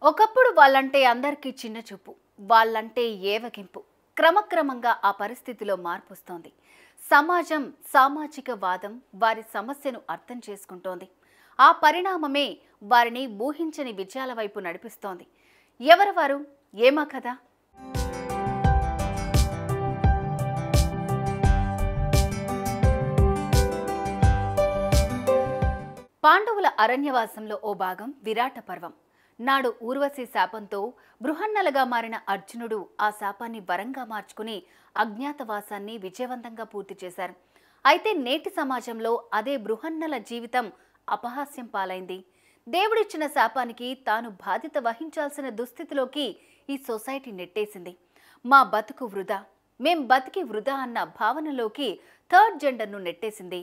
ఒకప్పుడు వాళ్ళంటే అందరికీ చిన్న చూపు వాళ్ళంటే ఏవగింపు క్రమక్రమంగా ఆ పరిస్థితిలో మార్పు వస్తోంది సమాజం సామాజిక వాదం వారి సమస్యను అర్థం చేసుకుంటోంది ఆ పరిణామమే వారిని ఊహించని విజయాల వైపు నడిపిస్తోంది ఎవరు వారు ఏమా కదా పాండవుల అరణ్యవాసంలో ఓ భాగం విరాట పర్వం నాడు ఊర్వశి శాపంతో బృహన్నలుగా మారిన అర్జునుడు ఆ శాపాన్ని వరంగా మార్చుకుని అజ్ఞాతవాసాన్ని విజయవంతంగా పూర్తి చేశారు అయితే నేటి సమాజంలో అదే బృహన్నల జీవితం అపహాస్యం పాలైంది దేవుడిచ్చిన శాపానికి తాను బాధ్యత వహించాల్సిన దుస్థితిలోకి ఈ సొసైటీ నెట్టేసింది మా బతుకు వృధా మేం బతికి వృధా అన్న భావనలోకి థర్డ్ జెండర్ను నెట్టేసింది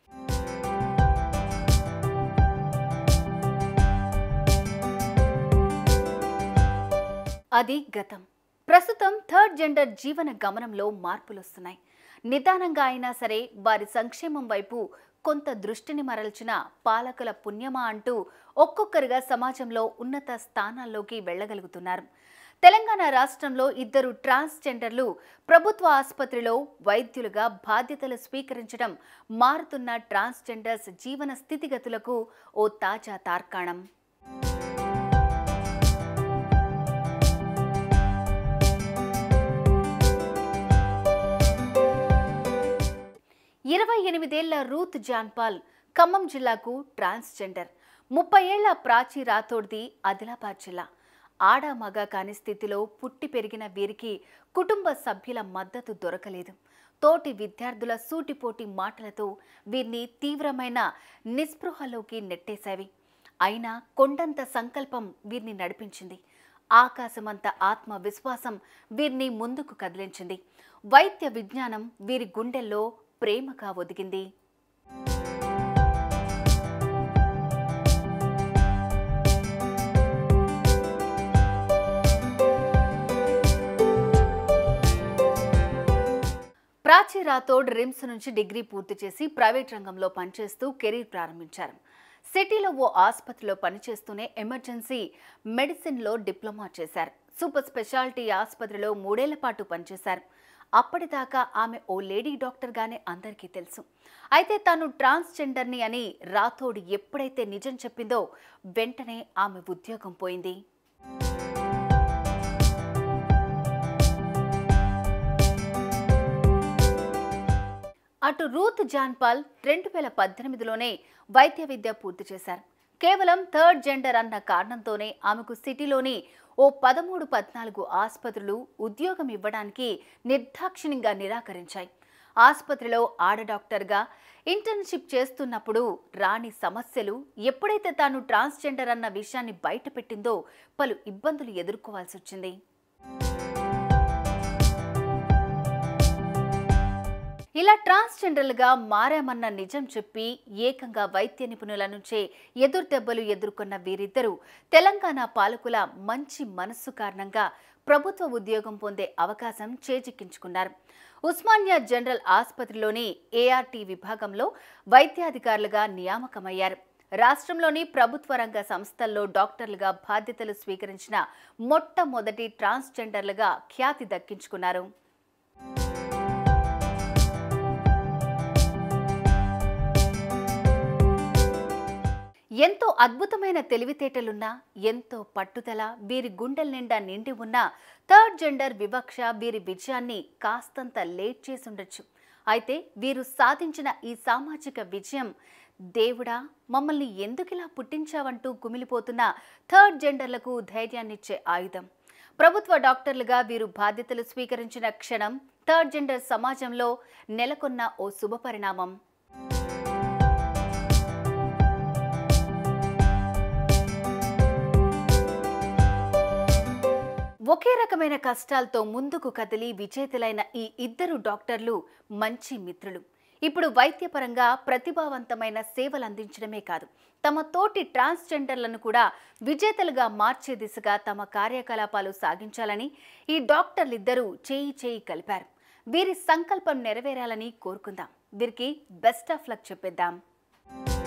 అది గతం ప్రస్తుతం థర్డ్ జెండర్ జీవన గమనంలో మార్పులు వస్తున్నాయి నిదానంగా అయినా సరే వారి సంక్షేమం వైపు కొంత దృష్టిని మరల్చిన పాలకుల పుణ్యమా అంటూ ఒక్కొక్కరుగా సమాజంలో ఉన్నత స్థానాల్లోకి వెళ్ళగలుగుతున్నారు తెలంగాణ రాష్ట్రంలో ఇద్దరు ట్రాన్స్జెండర్లు ప్రభుత్వ ఆసుపత్రిలో వైద్యులుగా బాధ్యతలు స్వీకరించడం మారుతున్న ట్రాన్స్జెండర్స్ జీవన స్థితిగతులకు ఓ తాజా తార్కాణం ఇరవై ఎనిమిదేళ్ల రూత్ జాన్పాల్ ఖమ్మం జిల్లాకు ట్రాన్స్జెండర్ ముప్పై ఏళ్ల ప్రాచి రాథోడ్ది ఆదిలాబాద్ జిల్లా ఆడ మగ కాని స్థితిలో పుట్టి పెరిగిన వీరికి కుటుంబ సభ్యుల మద్దతు దొరకలేదు తోటి విద్యార్థుల సూటిపోటి మాటలతో వీరిని తీవ్రమైన నిస్పృహలోకి నెట్టేశావి అయినా కొండంత సంకల్పం వీరిని నడిపించింది ఆకాశమంత ఆత్మవిశ్వాసం వీరిని ముందుకు కదిలించింది వైద్య విజ్ఞానం వీరి గుండెల్లో ప్రేమగా ఒదిగింది ప్రాచీ రాథోడ్ రిమ్స్ నుంచి డిగ్రీ పూర్తి చేసి ప్రైవేట్ రంగంలో పనిచేస్తూ కెరీర్ ప్రారంభించారు సిటీలో ఓ ఆసుపత్రిలో పనిచేస్తూనే ఎమర్జెన్సీ మెడిసిన్లో డిప్లొమా చేశారు సూపర్ స్పెషాలిటీ ఆసుపత్రిలో మూడేళ్ల పాటు పనిచేశారు అప్పటిదాకా ఆమె ఓ లేడీ డాక్టర్గానే అందరికీ తెలుసు అయితే తాను ట్రాన్స్జెండర్ని అని రాథోడ్ ఎప్పుడైతే నిజం చెప్పిందో వెంటనే ఆమె ఉద్యోగం పోయింది అటు రూత్ జాన్పాల్ రెండు వేల పద్దెనిమిదిలోనే వైద్య విద్య పూర్తి చేశారు కేవలం థర్డ్ జెండర్ అన్న కారణంతోనే ఆమెకు సిటీలోని ఓ పదమూడు పద్నాలుగు ఆసుపత్రులు ఉద్యోగం ఇవ్వడానికి నిర్దాక్షిణ్యంగా నిరాకరించాయి ఆసుపత్రిలో ఆడ డాక్టర్గా ఇంటర్న్షిప్ చేస్తున్నప్పుడు రాని సమస్యలు ఎప్పుడైతే తాను ట్రాన్స్జెండర్ అన్న విషయాన్ని బయటపెట్టిందో పలు ఇబ్బందులు ఎదుర్కోవాల్సి వచ్చింది ఇలా ట్రాన్స్జెండర్లుగా మారామన్న నిజం చెప్పి ఏకంగా వైద్య నిపుణుల నుంచే ఎదురు దెబ్బలు ఎదుర్కొన్న వీరిద్దరూ తెలంగాణ పాలకుల మంచి మనస్సు కారణంగా ప్రభుత్వ ఉద్యోగం పొందే అవకాశం చేజిక్కించుకున్నారు ఉస్మానియా జనరల్ ఆసుపత్రిలోని ఏఆర్టీ విభాగంలో వైద్యాధికారులుగా నియామకమయ్యారు రాష్ట్రంలోని ప్రభుత్వ రంగ సంస్థల్లో డాక్టర్లుగా బాధ్యతలు స్వీకరించిన మొట్టమొదటి ట్రాన్స్జెండర్లుగా ఖ్యాతి దక్కించుకున్నారు ఎంతో అద్భుతమైన తెలివితేటలున్నా ఎంతో పట్టుదల వీరి గుండెల నిండా నిండి ఉన్న థర్డ్ జెండర్ వివక్ష వీరి విజయాన్ని కాస్తంత లేట్ చేసి ఉండొచ్చు అయితే వీరు సాధించిన ఈ సామాజిక విజయం దేవుడా మమ్మల్ని ఎందుకిలా పుట్టించావంటూ కుమిలిపోతున్న థర్డ్ జెండర్లకు ధైర్యాన్నిచ్చే ఆయుధం ప్రభుత్వ డాక్టర్లుగా వీరు బాధ్యతలు స్వీకరించిన క్షణం థర్డ్ జెండర్ సమాజంలో నెలకొన్న ఓ శుభపరిణామం ఒకే రకమైన కష్టాలతో ముందుకు కదిలి విజేతలైన ఈ ఇద్దరు డాక్టర్లు మంచి మిత్రులు ఇప్పుడు వైద్యపరంగా ప్రతిభావంతమైన సేవలు అందించడమే కాదు తమ తోటి ట్రాన్స్జెండర్లను కూడా విజేతలుగా మార్చే దిశగా తమ కార్యకలాపాలు సాగించాలని ఈ డాక్టర్లిద్దరూ చేయి చేయి కలిపారు వీరి సంకల్పం నెరవేరాలని కోరుకుందాం వీరికి బెస్ట్ ఆఫ్ లక్ చెప్పేద్దాం